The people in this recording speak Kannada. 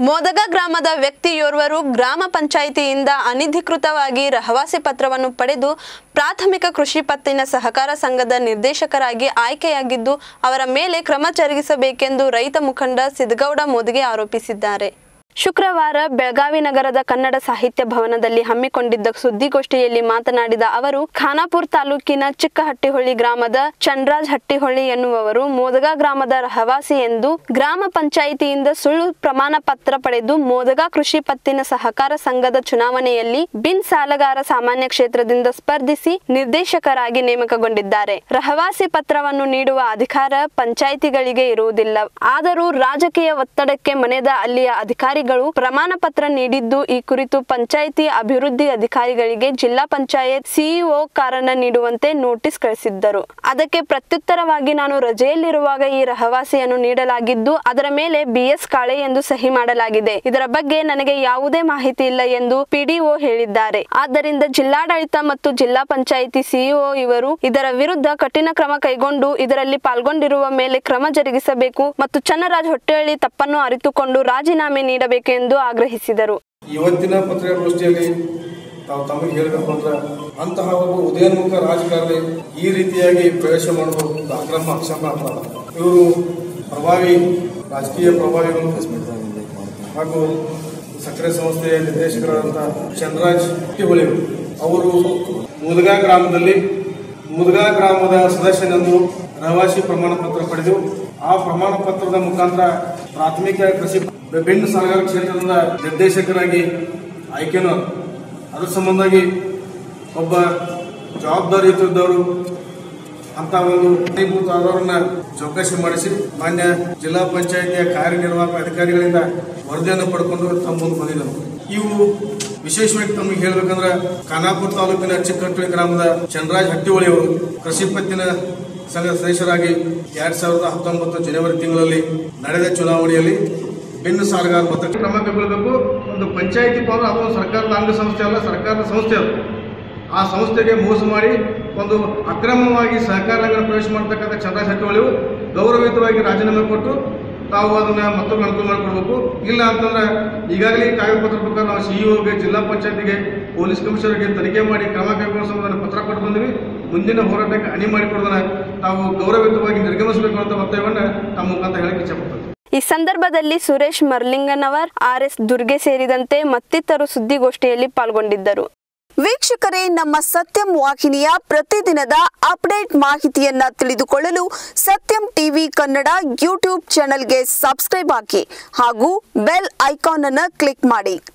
ಮೋದಗ ಗ್ರಾಮದ ವ್ಯಕ್ತಿಯೋರ್ವರು ಗ್ರಾಮ ಪಂಚಾಯಿತಿಯಿಂದ ಅನಧಿಕೃತವಾಗಿ ರಹವಾಸಿ ಪತ್ರವನ್ನು ಪಡೆದು ಪ್ರಾಥಮಿಕ ಕೃಷಿ ಪತ್ತಿನ ಸಹಕಾರ ಸಂಘದ ನಿರ್ದೇಶಕರಾಗಿ ಆಯ್ಕೆಯಾಗಿದ್ದು ಅವರ ಮೇಲೆ ಕ್ರಮ ಜರುಗಿಸಬೇಕೆಂದು ರೈತ ಮುಖಂಡ ಸಿದ್ದಗೌಡ ಮೋದಿಗೆ ಆರೋಪಿಸಿದ್ದಾರೆ ಶುಕ್ರವಾರ ಬೆಳಗಾವಿ ನಗರದ ಕನ್ನಡ ಸಾಹಿತ್ಯ ಭವನದಲ್ಲಿ ಹಮ್ಮಿಕೊಂಡಿದ್ದ ಸುದ್ದಿಗೋಷ್ಠಿಯಲ್ಲಿ ಮಾತನಾಡಿದ ಅವರು ಖಾನಾಪುರ ತಾಲೂಕಿನ ಚಿಕ್ಕಹಟ್ಟಿಹೊಳ್ಳಿ ಗ್ರಾಮದ ಚಂದ್ರಾಜ್ ಹಟ್ಟಿಹೊಳ್ಳಿ ಎನ್ನುವವರು ಮೋದಗ ಗ್ರಾಮದ ರಹವಾಸಿ ಎಂದು ಗ್ರಾಮ ಪಂಚಾಯಿತಿಯಿಂದ ಸುಳ್ಳು ಪ್ರಮಾಣ ಪತ್ರ ಪಡೆದು ಮೋದಗ ಕೃಷಿ ಪತ್ತಿನ ಸಹಕಾರ ಸಂಘದ ಚುನಾವಣೆಯಲ್ಲಿ ಬಿನ್ ಸಾಲಗಾರ ಸಾಮಾನ್ಯ ಕ್ಷೇತ್ರದಿಂದ ಸ್ಪರ್ಧಿಸಿ ನಿರ್ದೇಶಕರಾಗಿ ನೇಮಕಗೊಂಡಿದ್ದಾರೆ ರಹವಾಸಿ ಪತ್ರವನ್ನು ನೀಡುವ ಅಧಿಕಾರ ಪಂಚಾಯಿತಿಗಳಿಗೆ ಇರುವುದಿಲ್ಲ ಆದರೂ ರಾಜಕೀಯ ಒತ್ತಡಕ್ಕೆ ಮನೆದ ಅಲ್ಲಿಯ ಅಧಿಕಾರಿಗಳು ಪ್ರಮಾಣ ಪತ್ರ ನೀಡಿದ್ದು ಈ ಕುರಿತು ಪಂಚಾಯಿತಿ ಅಭಿವೃದ್ಧಿ ಅಧಿಕಾರಿಗಳಿಗೆ ಜಿಲ್ಲಾ ಪಂಚಾಯತ್ ಸಿಇಒ ಕಾರಣ ನೀಡುವಂತೆ ನೋಟಿಸ್ ಕಳಿಸಿದ್ದರು ಅದಕ್ಕೆ ಪ್ರತ್ಯುತ್ತರವಾಗಿ ನಾನು ರಜೆಯಲ್ಲಿರುವಾಗ ಈ ರಹವಾಸಿಯನ್ನು ನೀಡಲಾಗಿದ್ದು ಅದರ ಮೇಲೆ ಬಿಎಸ್ ಕಾಳೆ ಎಂದು ಸಹಿ ಮಾಡಲಾಗಿದೆ ಇದರ ಬಗ್ಗೆ ನನಗೆ ಯಾವುದೇ ಮಾಹಿತಿ ಇಲ್ಲ ಎಂದು ಪಿಡಿಒ ಹೇಳಿದ್ದಾರೆ ಆದ್ದರಿಂದ ಜಿಲ್ಲಾಡಳಿತ ಮತ್ತು ಜಿಲ್ಲಾ ಪಂಚಾಯಿತಿ ಸಿಇಒ ಇವರು ಇದರ ವಿರುದ್ಧ ಕಠಿಣ ಕ್ರಮ ಕೈಗೊಂಡು ಇದರಲ್ಲಿ ಪಾಲ್ಗೊಂಡಿರುವ ಮೇಲೆ ಕ್ರಮ ಜರುಗಿಸಬೇಕು ಮತ್ತು ಚನ್ನರಾಜ್ ಹೊಟ್ಟೆಹಳ್ಳಿ ತಪ್ಪನ್ನು ಅರಿತುಕೊಂಡು ರಾಜೀನಾಮೆ ನೀಡಬೇಕು ಎಂದು ಆಗ್ರಹಿಸಿದರು ಇವತ್ತಿನ ಪತ್ರಿಕಾಗೋಷ್ಠಿಯಲ್ಲಿ ತಾವು ತಮಗೆ ಹೇಳಬೇಕು ಅಂದ್ರೆ ಅಂತಹ ಒಬ್ಬ ಉದಯೋನ್ಮುಖ ರಾಜಕಾರಣಿ ಈ ರೀತಿಯಾಗಿ ಪ್ರವೇಶ ಮಾಡುವುದು ಒಂದು ಅಕ್ರಮ ಅಕ್ಷಮ ಅಪರಾಧ ಇವರು ಪ್ರಭಾವಿ ರಾಜಕೀಯ ಪ್ರಭಾವಿಗಳು ಹಾಗೂ ಸಕ್ಕರೆ ಸಂಸ್ಥೆಯ ನಿರ್ದೇಶಕರಾದಂತಹ ಚಂದ್ರರಾಜ್ ಟಿಹೊಳಿ ಅವರು ಮುದಗಾ ಗ್ರಾಮದಲ್ಲಿ ಮುದಗಾ ಗ್ರಾಮದ ಸದಸ್ಯನೆಂದು ರಹವಾಸಿ ಪ್ರಮಾಣ ಪತ್ರ ಪಡೆದು ಆ ಪ್ರಮಾಣ ಪತ್ರದ ಮುಖಾಂತರ ಪ್ರಾಥಮಿಕ ಕೃಷಿ ವಿಭಿನ್ನ ಸರ್ಕಾರ ಕ್ಷೇತ್ರದ ನಿರ್ದೇಶಕರಾಗಿ ಆಯ್ಕೆನೂ ಆದ್ರು. ಅದ್ರ ಸಂಬಂಧಾಗಿ ಒಬ್ಬ ಜವಾಬ್ದಾರಿಯುತದವರು ಅಂತ ಒಂದು ಕಾರಣೀಭೂತ ಆದವರನ್ನ ಚೌಕಸಿ ಮಾಡಿಸಿ ಮಾನ್ಯ ಜಿಲ್ಲಾ ಪಂಚಾಯಿತಿಯ ಕಾರ್ಯನಿರ್ವಾಹಕ ಅಧಿಕಾರಿಗಳಿಂದ ವರದಿಯನ್ನು ಪಡ್ಕೊಂಡು ತಮ್ಮ ಮುಂದೆ ಬಂದಿದ್ದರು ಇವು ವಿಶೇಷವಾಗಿ ತಮಗೆ ಹೇಳ್ಬೇಕಂದ್ರೆ ಖಾನಾಪುರ ತಾಲೂಕಿನ ಚಿಕ್ಕಟ್ಟಳಿ ಗ್ರಾಮದ ಚಂದ್ರರಾಜ್ ಹಟ್ಟಿಹೊಳಿ ಅವರು ಕೃಷಿ ಪತ್ತಿನ ಸಂಘದ ಸದಸ್ಯರಾಗಿ ಎರಡ್ ಸಾವಿರದ ಹತ್ತೊಂಬತ್ತು ಜನವರಿ ತಿಂಗಳಲ್ಲಿ ನಡೆದ ಚುನಾವಣೆಯಲ್ಲಿ ಭಿನ್ನ ಸಾಲಗಾರ ಮತ ಕ್ರಮ ಕೈಗೊಳ್ಳಬೇಕು ಒಂದು ಪಂಚಾಯಿತಿ ಪಾಲು ಅದು ಒಂದು ಸರ್ಕಾರದ ಅಂಗಸಂಸ್ಥೆ ಅಲ್ಲ ಸರ್ಕಾರದ ಸಂಸ್ಥೆ ಅದು ಆ ಸಂಸ್ಥೆಗೆ ಮೋಸ ಮಾಡಿ ಒಂದು ಅಕ್ರಮವಾಗಿ ಸಹಕಾರ ರಂಗದ ಪ್ರವೇಶ ಮಾಡತಕ್ಕಂಥ ಚಂದ್ರರಾಜ್ ಹಟ್ಟಿಹೊಳಿಯು ಗೌರವಯುತವಾಗಿ ರಾಜೀನಾಮೆ ಕೊಟ್ಟು ತಾವು ಅದನ್ನ ಮತ್ತೊಮ್ಮೆ ಅನುಕೂಲ ಮಾಡಿಕೊಡ್ಬೇಕು ಇಲ್ಲ ಅಂತಂದ್ರೆ ಈಗಾಗಲೇ ಈ ಕಾಗದ ಪತ್ರ ಪ್ರಕಾರ ನಾವು ಸಿಇಒಗೆ ಜಿಲ್ಲಾ ಪಂಚಾಯತಿಗೆ ಪೊಲೀಸ್ ಕಮಿಷನರ್ಗೆ ತನಿಖೆ ಮಾಡಿ ಕ್ರಮ ಕೈಗೊಳ್ಳೋ ಸಂಬಂಧ ಪತ್ರ ಕೊಟ್ಟು ಬಂದ್ವಿ ಮುಂದಿನ ಹೋರಾಟಕ್ಕೆ ಅಣಿ ಮಾಡಿಕೊಡೋದನ್ನ ತಾವು ಗೌರವಯುತವಾಗಿ ನಿರ್ಗಮಿಸಬೇಕು ಅಂತ ಒತ್ತಾಯವನ್ನ ತಮ್ಮ ಮುಖಾಂತರ ಹೇಳಕ್ಕೆ ಇಚ್ಛಪಡ್ತೇವೆ ಈ ಸಂದರ್ಭದಲ್ಲಿ ಸುರೇಶ್ ಮರ್ಲಿಂಗನವರ್ ಆರ್ ಎಸ್ ದುರ್ಗೆ ಸೇರಿದಂತೆ ಮತ್ತಿತರರು ಸುದ್ದಿಗೋಷ್ಠಿಯಲ್ಲಿ ಪಾಲ್ಗೊಂಡಿದ್ದರು ವೀಕ್ಷಕರೇ ನಮ್ಮ ಸತ್ಯಂ ವಾಹಿನಿಯ ಪ್ರತಿದಿನದ ಅಪ್ಡೇಟ್ ಮಾಹಿತಿಯನ್ನ ತಿಳಿದುಕೊಳ್ಳಲು ಸತ್ಯಂ ಟಿವಿ ಕನ್ನಡ ಯೂಟ್ಯೂಬ್ ಚಾನೆಲ್ಗೆ ಸಬ್ಸ್ಕ್ರೈಬ್ ಹಾಕಿ ಹಾಗೂ ಬೆಲ್ ಐಕಾನ್ ಅನ್ನು ಕ್ಲಿಕ್ ಮಾಡಿ